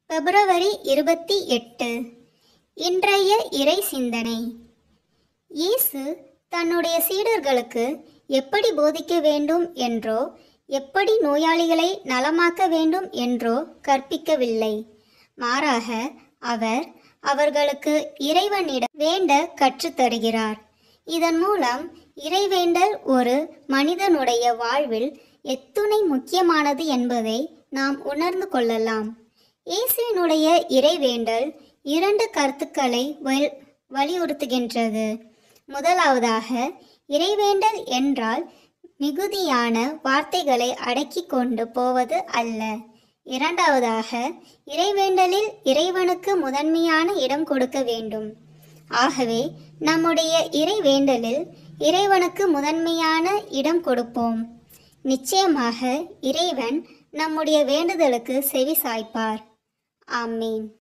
பிப்ரவரி இருபத்தி எட்டு இன்றைய இறை சிந்தனை இயேசு தன்னுடைய சீடர்களுக்கு எப்படி போதிக்க வேண்டும் என்றோ எப்படி நோயாளிகளை நலமாக்க வேண்டும் என்றோ கற்பிக்கவில்லை மாறாக அவர் அவர்களுக்கு இறைவனிடம் வேண்ட கற்றுத் தருகிறார் இதன் மூலம் இறைவேண்டல் ஒரு மனிதனுடைய வாழ்வில் எத்துணை முக்கியமானது என்பதை நாம் உணர்ந்து கொள்ளலாம் இயேசுவினுடைய இறைவேண்டல் இரண்டு கருத்துக்களை வல்- வலியுறுத்துகின்றது முதலாவதாக இறைவேண்டல் என்றால் மிகுதியான வார்த்தைகளை அடக்கி கொண்டு போவது அல்ல இரண்டாவதாக இறைவேண்டலில் இறைவனுக்கு முதன்மையான இடம் கொடுக்க வேண்டும் ஆகவே நம்முடைய இறைவேண்டலில் இறைவனுக்கு முதன்மையான இடம் கொடுப்போம் நிச்சயமாக இறைவன் நம்முடைய வேண்டுதலுக்கு செவி சாய்ப்பார் ஆமீன்